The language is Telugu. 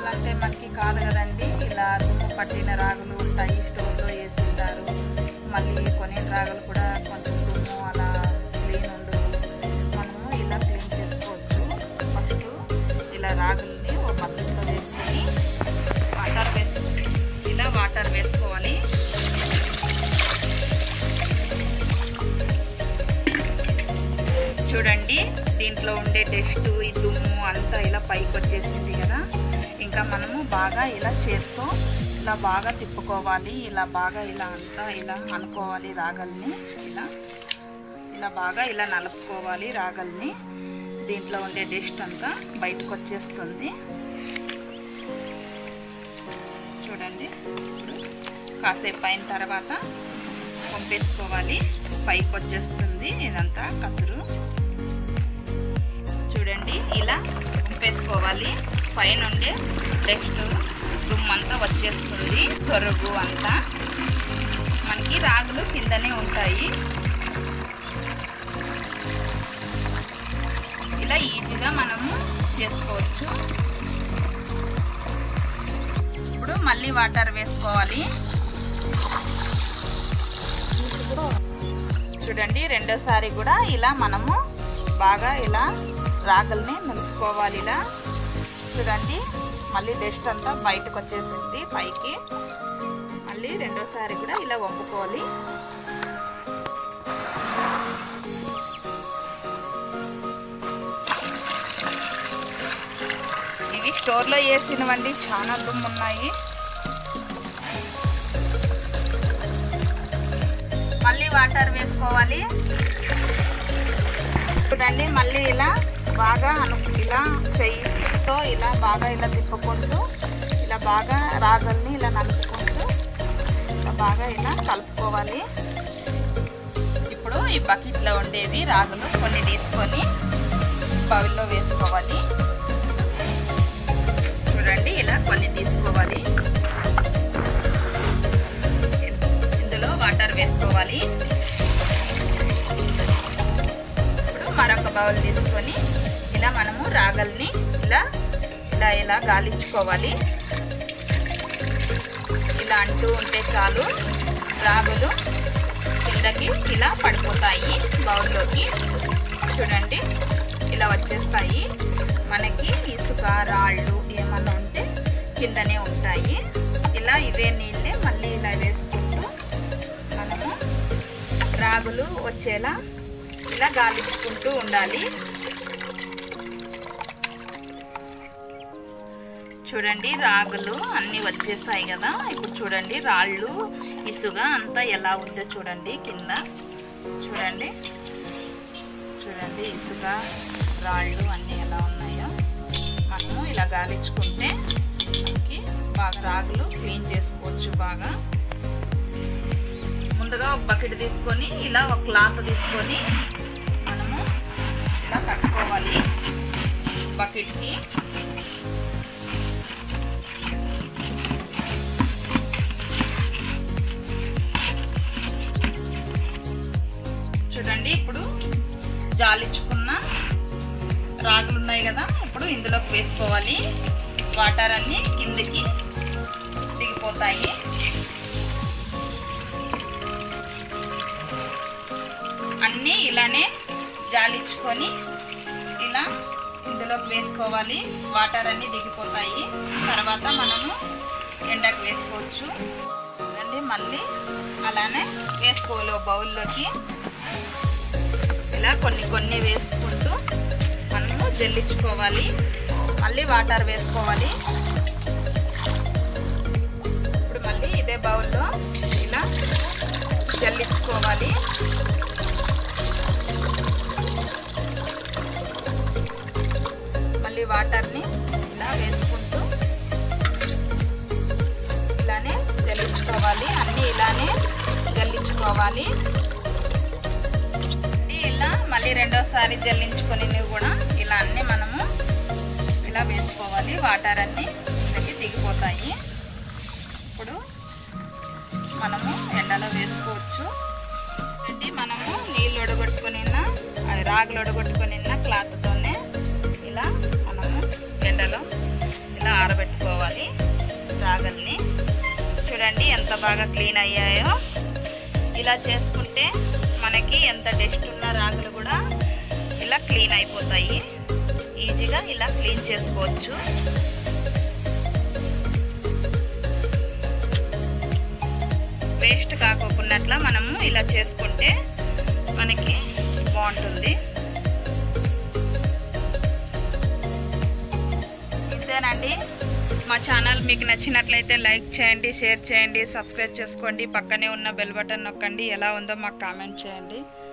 అంటే మనకి కాదు కదండి ఇలా దుమ్ము పట్టిన రాగులు ఉంటాయి స్టోర్లో వేసింటారు మళ్ళీ కొన్ని రాగులు కూడా కొంచెం దుమ్ము అలా క్లీన్ ఉండదు మనము ఇలా క్లీన్ చేసుకోవచ్చు ఫస్ట్ ఇలా రాగుల్ని ఒక బకెట్లో వేసుకొని వాటర్ వేసి ఇలా వాటర్ వేసుకోవాలి చూడండి దీంట్లో ఉండే డస్ట్ ఈ దుమ్ము అంతా ఇలా పైకి వచ్చేసింది కదా ఇంకా మనము బాగా ఇలా చేత్తో ఇలా బాగా తిప్పుకోవాలి ఇలా బాగా ఇలా అంతా ఇలా అనుకోవాలి రాగల్ని ఇలా ఇలా బాగా ఇలా నలుపుకోవాలి రాగల్ని దీంట్లో ఉండే డస్ట్ అంతా బయటకు వచ్చేస్తుంది చూడండి ఇప్పుడు కాసేపు అయిన తర్వాత పంపేసుకోవాలి పైకి వచ్చేస్తుంది ఇదంతా కసురు చూడండి ఇలా పంపేసుకోవాలి పైన ఉండే డస్ట్ దుమ్మంతా వచ్చేస్తుంది తొరుగు అంతా మనకి రాగులు కిందనే ఉంటాయి ఇలా ఈజీగా మనము చేసుకోవచ్చు ఇప్పుడు మళ్ళీ వాటర్ వేసుకోవాలి చూడండి రెండోసారి కూడా ఇలా మనము బాగా ఇలా రాగల్ని నిలుపుకోవాలి ఇలా చూడండి మళ్ళీ డస్ట్ అంతా బయటకు వచ్చేసింది పైకి మళ్ళీ రెండోసారి కూడా ఇలా వంపుకోవాలి ఇవి స్టోర్లో వేసినవండి చాలా దుమ్ము ఉన్నాయి మళ్ళీ వాటర్ వేసుకోవాలి చూడండి మళ్ళీ ఇలా బాగా అను ఇలా చెయ్యితో ఇలా బాగా ఇలా తిప్పుకుంటూ ఇలా బాగా రాగల్ని ఇలా నలుపుకుంటూ ఇలా బాగా ఇలా కలుపుకోవాలి ఇప్పుడు ఈ బకెట్లో ఉండేవి రాగులు కొన్ని తీసుకొని బౌల్లో వేసుకోవాలి చూడండి ఇలా కొన్ని తీసుకోవాలి ఇందులో వాటర్ వేసుకోవాలి ఇప్పుడు మరొక బౌల్ తీసుకొని ఇలా మనము రాగల్ని ఇలా ఇలా ఇలా గాలించుకోవాలి ఇలా అంటూ ఉంటే చాలు రాగులు కిందకి ఇలా పడిపోతాయి బౌల్లోకి చూడండి ఇలా వచ్చేస్తాయి మనకి ఇసుక రాళ్ళు ఏమన్నా ఉంటే కిందనే ఉంటాయి ఇలా ఇవే నీళ్ళే మళ్ళీ ఇలా వేసుకుంటూ మనము రాగులు వచ్చేలా ఇలా గాలించుకుంటూ ఉండాలి చూడండి రాగులు అన్నీ వచ్చేసాయి కదా ఇప్పుడు చూడండి రాళ్ళు ఇసుక అంతా ఎలా ఉందో చూడండి కింద చూడండి చూడండి ఇసుక రాళ్ళు అన్నీ ఎలా ఉన్నాయో మనము ఇలా గాలించుకుంటే మనకి బాగా రాగులు క్లీన్ చేసుకోవచ్చు బాగా ముందుగా ఒక బకెట్ తీసుకొని ఇలా ఒక క్లాత్ తీసుకొని మనము ఇలా కట్టుకోవాలి బకెట్కి చూడండి ఇప్పుడు జాలించుకున్న రాగులు ఉన్నాయి కదా ఇప్పుడు ఇందులోకి వేసుకోవాలి వాటర్ అన్నీ కిందికి దిగిపోతాయి అన్నీ ఇలానే జాలించుకొని ఇలా ఇందులోకి వేసుకోవాలి వాటర్ అన్నీ దిగిపోతాయి తర్వాత మనము ఎండకు వేసుకోవచ్చు చూడండి మళ్ళీ అలానే వేసుకోవాలి బౌల్లోకి ఇలా కొన్ని కొన్ని వేసుకుంటూ మనము జల్లించుకోవాలి మళ్ళీ వాటర్ వేసుకోవాలి ఇప్పుడు మళ్ళీ ఇదే బౌల్లో ఇలా జల్లించుకోవాలి మళ్ళీ వాటర్ని ఇలా వేసుకుంటూ ఇలానే జల్లించుకోవాలి అన్నీ ఇలానే జల్లించుకోవాలి ఇలా మళ్ళీ రెండోసారి జల్లించుకొని కూడా ఇలా అన్నీ మనము ఇలా వేసుకోవాలి వాటర్ అన్నీ కిందకి దిగిపోతాయి ఇప్పుడు మనము ఎండలో వేసుకోవచ్చు అంటే మనము నీళ్ళు ఒడగొట్టుకొని అది రాగులు ఒడగొట్టుకొని క్లాత్తోనే ఇలా మనము ఎండలో ఇలా ఆరబెట్టుకోవాలి బాగా క్లీన్ అయ్యాయో ఇలా చేసుకుంటే మనకి ఎంత డస్ట్ ఉన్న రాగులు కూడా ఇలా క్లీన్ అయిపోతాయి ఈజీగా ఇలా క్లీన్ చేసుకోవచ్చు వేస్ట్ కాకోకున్నట్ల మనము ఇలా చేసుకుంటే మనకి బాగుంటుంది ఇంతేనండి మా ఛానల్ మీకు నచ్చినట్లయితే లైక్ చేయండి షేర్ చేయండి సబ్స్క్రైబ్ చేసుకోండి పక్కనే ఉన్న బెల్ బటన్ నొక్కండి ఎలా ఉందో మాకు కామెంట్ చేయండి